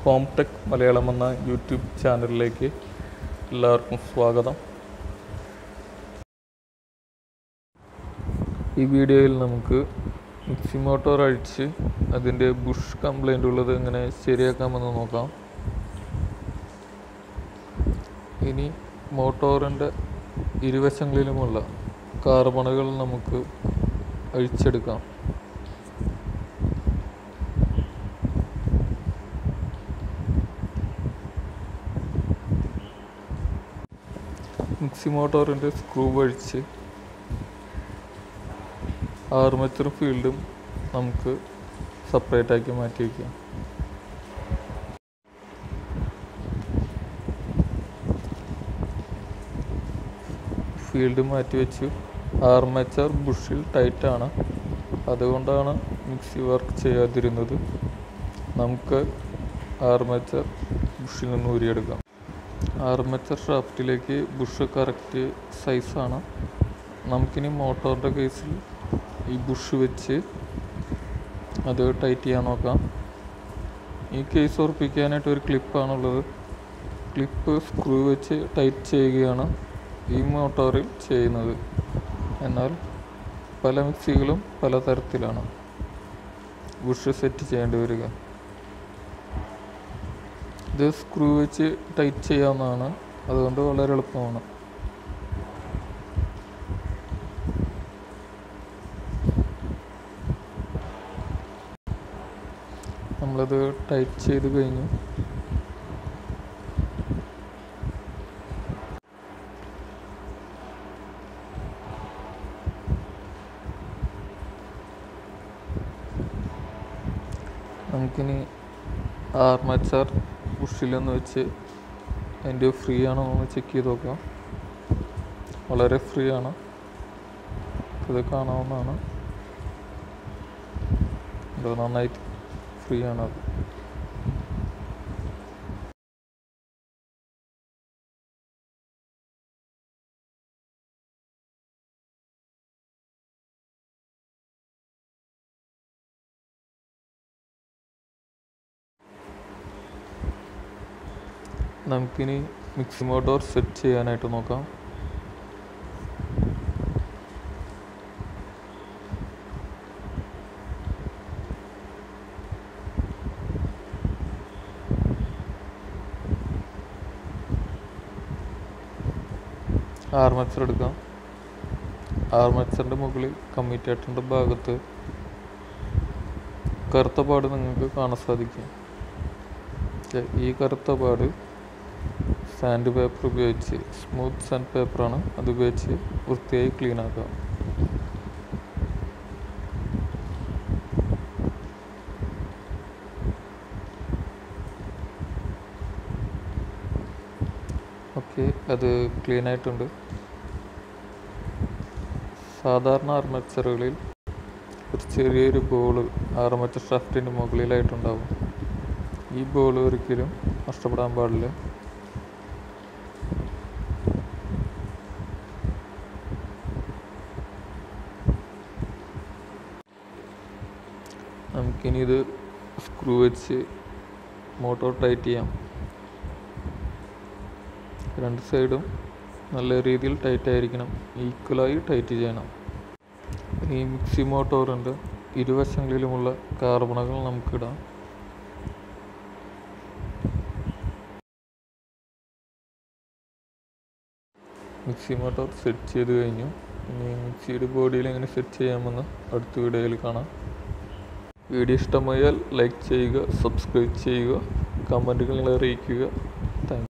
home tech Malayalam എന്ന YouTube ചാനലിലേക്ക് എല്ലാവർക്കും സ്വാഗതം ഈ വീഡിയോയിൽ നമുക്ക് മിക്സി മോട്ടോർ അഴിച്ച് അതിൻ്റെ ബുഷ് കംപ്ലൈൻ്റ് ഉള്ളത് എങ്ങനെ ശരിയാക്കാമെന്ന് നോക്കാം ഇനി മോട്ടോറിൻ്റെ ഇരുവശങ്ങളിലുമുള്ള കാർബണുകൾ നമുക്ക് അഴിച്ചെടുക്കാം മിക്സി മോട്ടോറിൻ്റെ സ്ക്രൂ അഴിച്ച് ആർമച്ചർ ഫീൽഡും നമുക്ക് സെപ്പറേറ്റ് ആക്കി മാറ്റി വയ്ക്കാം ഫീൽഡ് മാറ്റി വെച്ചു ആർമച്ചർ ബുഷിൽ ടൈറ്റാണ് അതുകൊണ്ടാണ് മിക്സി വർക്ക് ചെയ്യാതിരുന്നത് നമുക്ക് ആർമച്ചർ ബുഷിൽ നിന്ന് ഊരിയെടുക്കാം ആർമച്ചർ ഷാഫ്റ്റിലേക്ക് ബുഷ് കറക്റ്റ് സൈസാണ് നമുക്കിനി മോട്ടോറിൻ്റെ കേസിൽ ഈ ബുഷ് വെച്ച് അത് ടൈറ്റ് ചെയ്യാൻ നോക്കാം ഈ കേസ് ഉറപ്പിക്കാനായിട്ട് ഒരു ക്ലിപ്പാണുള്ളത് ക്ലിപ്പ് സ്ക്രൂ വെച്ച് ടൈറ്റ് ചെയ്യുകയാണ് ഈ മോട്ടോറിൽ ചെയ്യുന്നത് എന്നാൽ പല മിക്സികളും പല തരത്തിലാണ് ബുഷ് സെറ്റ് ചെയ്യേണ്ടി വരിക ഇത് സ്ക്രൂ വെച്ച് ടൈറ്റ് ചെയ്യാവുന്നതാണ് അതുകൊണ്ട് വളരെ എളുപ്പമാണ് നമ്മളത് ടൈറ്റ് ചെയ്ത് കഴിഞ്ഞു നമുക്കിനി ആർമച്ചർ ബുഷിലൊന്ന് വെച്ച് അതിൻ്റെ ഫ്രീ ആണോ എന്ന് ചെക്ക് ചെയ്ത് നോക്കാം വളരെ ഫ്രീ ആണ് ഇത് കാണാവുന്നതാണ് ഇത് നന്നായിട്ട് ഫ്രീ ആണ് അത് നമുക്കിനി മിക്സി മോട്ടോർ സെറ്റ് ചെയ്യാനായിട്ട് നോക്കാം ആർമച്ചർ എടുക്കാം ആർമച്ചറിൻ്റെ മുകളിൽ കമ്മിറ്റേറ്ററിൻ്റെ ഭാഗത്ത് കറുത്ത പാട് നിങ്ങൾക്ക് കാണാൻ സാധിക്കും ഈ കറുത്ത പാട് സാൻഡ് പേപ്പർ ഉപയോഗിച്ച് സ്മൂത്ത് സാൻഡ് പേപ്പറാണ് അത് ഉപയോഗിച്ച് വൃത്തിയായി ക്ലീൻ ആക്കാം ഓക്കെ അത് ക്ലീൻ ആയിട്ടുണ്ട് സാധാരണ ആർമച്ചറുകളിൽ ഒരു ചെറിയൊരു ബോള് ആർമച്ചർ ഷാഫ്റ്റിൻ്റെ മുകളിലായിട്ടുണ്ടാവും ഈ ബോൾ ഒരിക്കലും നഷ്ടപ്പെടാൻ പാടില്ല നമുക്കിനി ഇത് സ്ക്രൂ വെച്ച് മോട്ടോർ ടൈറ്റ് ചെയ്യാം രണ്ട് സൈഡും നല്ല രീതിയിൽ ടൈറ്റ് ആയിരിക്കണം ഈക്വലായി ടൈറ്റ് ചെയ്യണം ഈ മിക്സി മോട്ടോറിൻ്റെ ഇരുവശങ്ങളിലുമുള്ള കാർബണുകൾ നമുക്കിടാം മിക്സി മോട്ടോർ സെറ്റ് ചെയ്ത് കഴിഞ്ഞു ഇനി മിക്സിയുടെ ബോഡിയിൽ എങ്ങനെ സെറ്റ് ചെയ്യാമെന്ന് അടുത്ത വീഡിയോയിൽ കാണാം വീഡിയോ ഇഷ്ടമായാൽ ലൈക്ക് ചെയ്യുക സബ്സ്ക്രൈബ് ചെയ്യുക കമൻറ്റുകൾ അറിയിക്കുക താങ്ക്